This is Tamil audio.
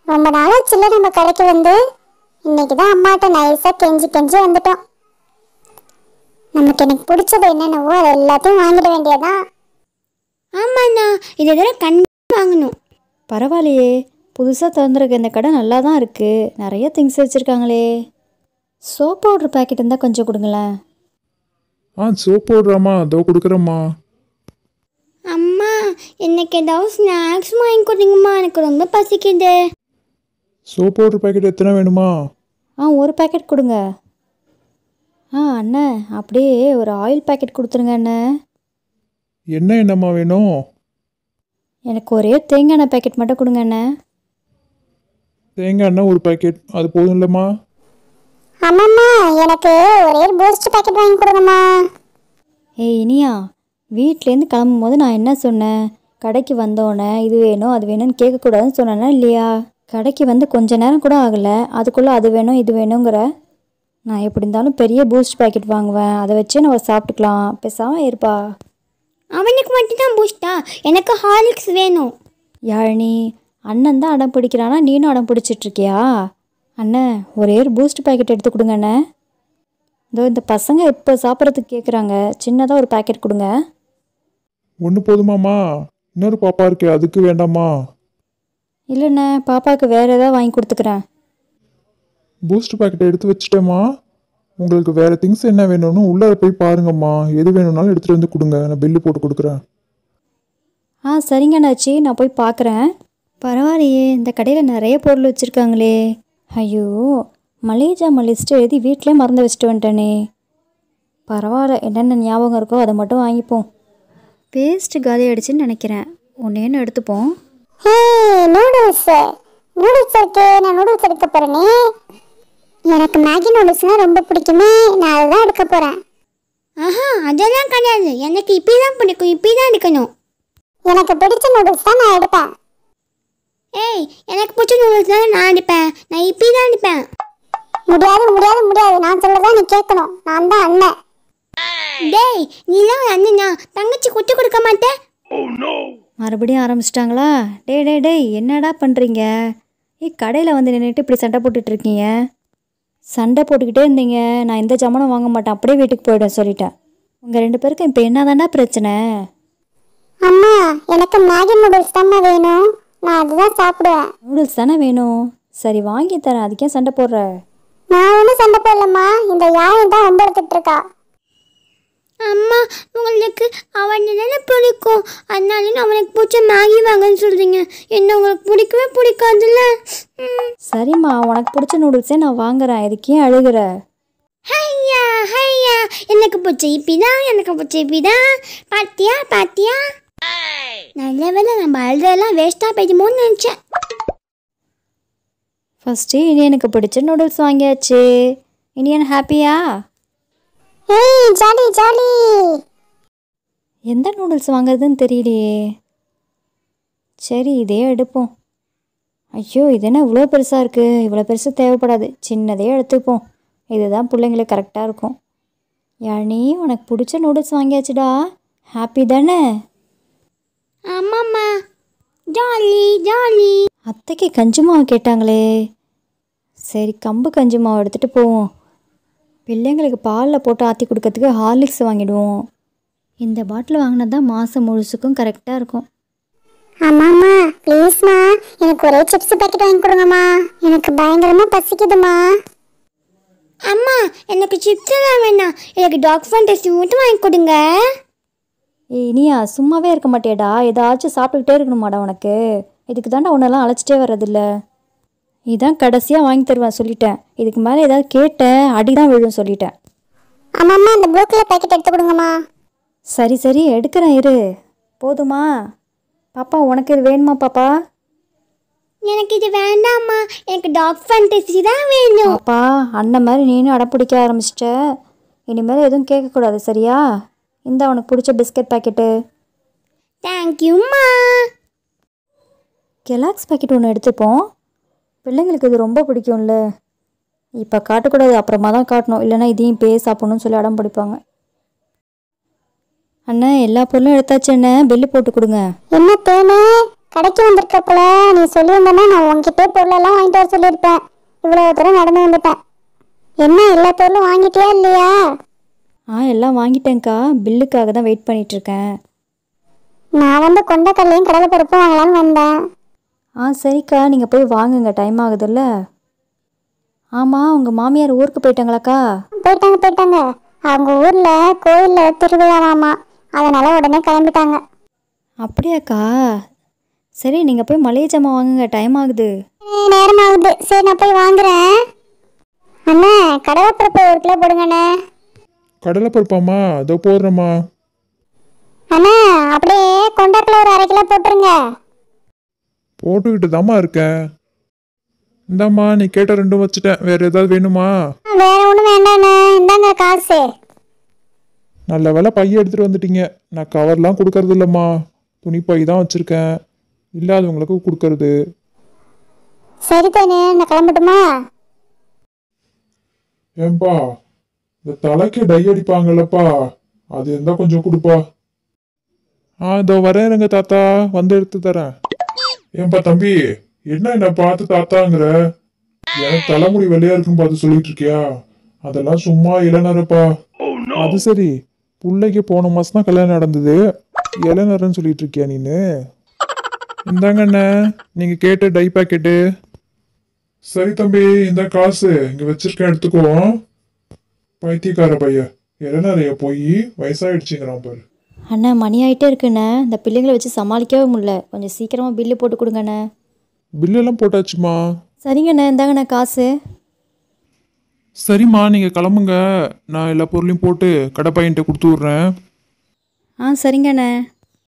ரொம்ப நாளாச்சுல நம்ம கடைக்கு வந்து இன்னைக்கு தான் அம்மாட்ட நைஸாக கெஞ்சி கெஞ்சி வந்துட்டோம் நமக்கு எனக்கு பிடிச்சது என்னென்னவோ அது எல்லாத்தையும் வாங்கிட வேண்டியதான் ஆமாண்ணா இதை தடவை கண்டிப்பாக வாங்கணும் பரவாயில்லையே புதுசாக திறந்துருக்க இந்த கடை நல்லா தான் இருக்குது நிறைய திங்ஸ் வச்சுருக்காங்களே சோப் பவுடர் பாக்கெட் இருந்தால் கொஞ்சம் கொடுங்களேன் ஆ சோப் போடுறாம்மா அதோ கொடுக்குறேம்மா அம்மா எனக்கு ஏதாவது ஸ்நாக்ஸ் வாங்கி கொடுங்கம்மா எனக்கு ரொம்ப பசிக்குது சோப் பவுடர் பாக்கெட் எத்தனை வேணுமா ஆ ஒரு பாக்கெட் கொடுங்க ஆ அண்ணே அப்படியே ஒரு ஆயில் பாக்கெட் கொடுத்துருங்க அண்ணே என்ன என்னம்மா வேணும் எனக்கு ஒரே தேங்காய் எண்ணெய் பாக்கெட் மட்டும் கொடுங்க அண்ணே தேங்காய் எண்ணெய் ஒரு பாக்கெட் அது போதும் இல்லைம்மா ஆமாம்மா எனக்கு ஒரே பூஸ்ட் பாக்கெட் வாங்கி கொடுங்கம்மா ஏய் இனியா வீட்லேருந்து கிளம்பும் போது நான் என்ன சொன்னேன் கடைக்கு வந்தோடனே இது வேணும் அது வேணும்னு கேட்கக்கூடாதுன்னு சொன்னேன்னா இல்லையா கடைக்கு வந்து கொஞ்ச நேரம் கூட ஆகலை அதுக்குள்ளே அது வேணும் இது வேணுங்கிற நான் எப்படி இருந்தாலும் பெரிய பூஸ்ட் பாக்கெட் வாங்குவேன் அதை வச்சே நம்ம சாப்பிட்டுக்கலாம் பேசாமல் இருப்பா அவனுக்கு மட்டும்தான் பூஸ்டா எனக்கு ஹார்லிக்ஸ் வேணும் யாழினி அண்ணன் தான் அடம் பிடிக்கிறானா நீனும் அடம் பிடிச்சிட்ருக்கியா அண்ணன் ஒரே ஒரு பூஸ்ட் பாக்கெட் எடுத்து கொடுங்க அண்ணன் இதோ இந்த பசங்க இப்போ சாப்பிட்றதுக்கு கேட்குறாங்க சின்னதாக ஒரு பாக்கெட் கொடுங்க ஒன்று போதுமாம்மா இன்னொரு பாப்பா இருக்கே அதுக்கு வேண்டாமா இல்லைண்ணே பாப்பாவுக்கு வேறு ஏதாவது வாங்கி கொடுத்துக்கிறேன் பூஸ்ட் பாக்கெட் எடுத்து வச்சுட்டேம்மா உங்களுக்கு வேறு திங்ஸ் என்ன வேணும்னு உள்ளே போய் பாருங்கம்மா எது வேணும்னாலும் எடுத்துகிட்டு வந்து கொடுங்க நான் பில்லு போட்டு கொடுக்குறேன் ஆ சரிங்க அண்ணாச்சி நான் போய் பார்க்குறேன் பரவாயில்லையே இந்த கடையில் நிறைய பொருள் வச்சுருக்காங்களே ஐயோ மளிகை ஜாமான் லிஸ்ட்டு எழுதி வீட்டிலே மறந்து வச்சுட்டு வந்துட்டேனே பரவாயில்ல என்னென்ன ஞாபகம் இருக்கோ அதை மட்டும் வாங்கிப்போம் பேஸ்ட்டு காலி ஆயிடுச்சுன்னு நினைக்கிறேன் ஒன்றேன்னு எடுத்துப்போம் ஹே நூடுல்ஸ் நூடுல்ஸ் இருக்கு நான் நூடுல்ஸ் எடுக்க போறேனே எனக்கு மேகி நூடுல்ஸ்னால் ரொம்ப பிடிக்குமே நான் அதுதான் எடுக்க போறேன் ஆஹா அதெல்லாம் கிடையாது எனக்கு இப்படி தான் பிடிக்கும் இப்படி தான் எடுக்கணும் எனக்கு பிடிச்ச நூடுல்ஸ் தான் நான் எடுப்பேன் ஏய் எனக்கு பிடிச்ச நூடுல்ஸ் தான் நான் அடிப்பேன் நான் இப்படி தான் அடிப்பேன் முடியாது முடியாது முடியாது நான் சொல்லதான் நீ கேட்கணும் நான் தான் அண்ணன் டேய் நீலாம் ஒரு அண்ணனா தங்கச்சி குட்டி கொடுக்க மாட்டேன் மறுபடியும் ஆரம்பிச்சிட்டாங்களா டேய் டேய் டேய் என்னடா பண்ணுறீங்க ஏ கடையில் வந்து நின்றுட்டு இப்படி சண்டை போட்டுட்டு இருக்கீங்க சண்டை போட்டுக்கிட்டே இருந்தீங்க நான் எந்த ஜாமானும் வாங்க மாட்டேன் அப்படியே வீட்டுக்கு போயிடுவேன் சொல்லிட்டேன் உங்கள் ரெண்டு பேருக்கும் இப்போ என்ன பிரச்சனை அம்மா எனக்கு மேகி நூடுல்ஸ் தாம்மா வேணும் நான் அதுதான் சாப்பிடுவேன் நூடுல்ஸ் தானே வேணும் சரி வாங்கி தரேன் அதுக்கே சண்டை போடுற நான் ஒன்றும் சண்டை போடலம்மா இந்த யாரும் தான் ரொம்ப எடுத்துட்டு இருக்கா அம்மா உங்களுக்கு அவனை தானே பிடிக்கும் அதனால அவனுக்கு பிடிச்ச மேகி வாங்கன்னு சொல்கிறீங்க என்ன உங்களுக்கு பிடிக்கவே பிடிக்காதுல்ல ம். சரிம்மா உனக்கு பிடிச்ச நூடுல்ஸே நான் வாங்குறேன் இதுக்கே அழுகுற ஹையா ஹையா எனக்கு பிடிச்ச இப்பி தான் எனக்கு பிடிச்ச இப்பி தான் பாத்தியா பாத்தியா நல்ல வேலை நம்ம அழுதெல்லாம் வேஸ்ட்டாக போயிடுமோன்னு நினச்சேன் ஃபஸ்ட்டு இனியனுக்கு பிடிச்ச நூடுல்ஸ் வாங்கியாச்சு இனியன் ஹாப்பியா ஏய் ஜாலி ஜாலி எந்த நூடுல்ஸ் வாங்குறதுன்னு தெரியலையே சரி இதே எடுப்போம் ஐயோ இது என்ன இவ்வளோ பெருசாக இருக்குது இவ்வளோ பெருசு தேவைப்படாது சின்னதே எடுத்துப்போம் இதுதான் பிள்ளைங்களுக்கு கரெக்டாக இருக்கும் யாழினி உனக்கு பிடிச்ச நூடுல்ஸ் வாங்கியாச்சுடா ஹாப்பி தானே ஆமாம்மா ஜாலி ஜாலி அத்தைக்கு கஞ்சி மாவு கேட்டாங்களே சரி கம்பு கஞ்சி மாவு எடுத்துகிட்டு போவோம் பிள்ளைங்களுக்கு பாலில் போட்டு ஆற்றி கொடுக்கறதுக்கு ஹார்லிக்ஸ் வாங்கிடுவோம் இந்த பாட்டில் வாங்கினா தான் மாதம் முழுசுக்கும் கரெக்டாக இருக்கும் ஆமாம்மா ப்ளீஸ்மா எனக்கு ஒரே சிப்ஸ் பாக்கெட் வாங்கி கொடுங்கம்மா எனக்கு பயங்கரமா பசிக்குதுமா அம்மா எனக்கு சிப்ஸ் எல்லாம் வேணாம் எனக்கு டாக் ஃபேண்டசி மட்டும் வாங்கி கொடுங்க ஏய் இனியா சும்மாவே இருக்க மாட்டியாடா ஏதாச்சும் சாப்பிட்டுக்கிட்டே இருக்கணுமாடா உனக்கு இதுக்கு தாண்டா உன்னெல்லாம் அழைச்சிட்டே வர்றதில்ல இதான் கடைசியாக வாங்கி தருவேன் சொல்லிட்டேன் இதுக்கு மேலே ஏதாவது கேட்டேன் அடி தான் விழும் சொல்லிட்டேன் ஆமாம்மா அந்த ப்ளூ கலர் பாக்கெட் எடுத்து கொடுங்கம்மா சரி சரி எடுக்கிறேன் இரு போதுமா பாப்பா உனக்கு இது வேணுமா பாப்பா எனக்கு இது வேண்டாம்மா எனக்கு டாக் ஃபேண்டசி தான் வேணும் பாப்பா அண்ணன் மாதிரி நீனும் அடம் பிடிக்க ஆரம்பிச்சிட்ட இனிமேல் எதுவும் கேட்கக்கூடாது சரியா இந்த உனக்கு பிடிச்ச பிஸ்கட் பாக்கெட்டு தேங்க்யூம்மா கெலாக்ஸ் பாக்கெட் ஒன்று எடுத்துப்போம் பிள்ளைங்களுக்கு இது ரொம்ப பிடிக்கும்ல இப்போ காட்டக்கூடாது அப்புறமா தான் காட்டணும் இல்லைன்னா இதையும் பே சாப்பிடணும்னு சொல்லி அடம் பிடிப்பாங்க அண்ணா எல்லா பொருளும் எடுத்தாச்சு அண்ணே பில்லு போட்டு கொடுங்க என்ன தேனே கடைக்கு வந்திருக்கப்பல நீ சொல்லியிருந்தனா நான் உன்கிட்டே பொருளெல்லாம் வாங்கிட்டு வர சொல்லியிருப்பேன் இவ்வளோ தூரம் நடந்து வந்துட்டேன் என்ன எல்லா பொருளும் வாங்கிட்டியா இல்லையா ஆ எல்லாம் வாங்கிட்டேன்க்கா பில்லுக்காக தான் வெயிட் பண்ணிட்டு இருக்கேன் நான் வந்து கொண்டக்கல்லையும் கடலை பருப்பும் வாங்கலான்னு வந்தேன் ஆ சரிக்கா நீங்கள் போய் வாங்குங்க டைம் ஆகுதுல்ல ஆமாம் உங்கள் மாமியார் ஊருக்கு போயிட்டாங்களாக்கா போயிட்டாங்க போயிட்டாங்க அவங்க ஊர்ல கோயில்ல திருவிழாவாமா அதனால உடனே கிளம்பிட்டாங்க அப்படியாக்கா சரி நீங்கள் போய் மளிகை ஜாமான் வாங்குங்க டைம் ஆகுது ஏய், நேரம் ஆகுது சரி நான் போய் வாங்குறேன் அண்ணா கடலைப்பருப்பு ஒரு கிலோ போடுங்கண்ணே கடலை பருப்பாம்மா இதோ போடுறேம்மா அண்ணா அப்படியே கொண்டக்கல ஒரு அரை கிலோ போட்டுருங்க போட்டுக்கிட்டு தாம்மா இருக்கேன் இந்தாம்மா நீ கேட்ட ரெண்டும் வச்சுட்டேன் வேற ஏதாவது வேணுமா ஆ, வேற ஒன்றும் வேண்டாண்ணே இந்தாங்க காசு நல்ல வேலை பைய எடுத்துட்டு வந்துட்டீங்க நான் கவர்லாம் கொடுக்கறது இல்லைம்மா துணி பை தான் வச்சிருக்கேன் இல்லாதவங்களுக்கு கொடுக்கறது சரி தானே நான் கிளம்பட்டுமா ஏன்பா இந்த தலைக்கு டை அடிப்பாங்கல்லப்பா அது இருந்தா கொஞ்சம் கொடுப்பா ஆ இதோ வரேனுங்க தாத்தா வந்து எடுத்து தரேன் ஏன்பா தம்பி என்ன என்ன பார்த்து தாத்தாங்கிற எனக்கு தலைமுடி வெள்ளையா இருக்குன்னு பார்த்து சொல்லிட்டு இருக்கியா அதெல்லாம் சும்மா இளநரப்பா அது சரி பிள்ளைக்கு போன மாசம் தான் கல்யாணம் நடந்தது இளநரன்னு சொல்லிட்டு இருக்கியா நீனு இந்தாங்க அண்ணே நீங்க கேட்ட டை பாக்கெட்டு சரி தம்பி இந்த காசு இங்க வச்சிருக்கேன் எடுத்துக்கோ பைத்தியக்கார பையன் இளநறைய போய் வயசாயிடுச்சுங்கிறான் பாரு அண்ணா மணி ஆகிட்டே இருக்குண்ணே இந்த பிள்ளைங்களை வச்சு சமாளிக்கவே முடியல கொஞ்சம் சீக்கிரமாக பில்லு போட்டு கொடுங்கண்ணே பில்லெல்லாம் போட்டாச்சுமா சரிங்கண்ணே இந்தாங்கண்ணே காசு சரிம்மா நீங்க கிளம்புங்க நான் எல்லா பொருளையும் போட்டு கடை பையன்கிட்ட கொடுத்து விட்றேன் ஆ சரிங்கண்ணே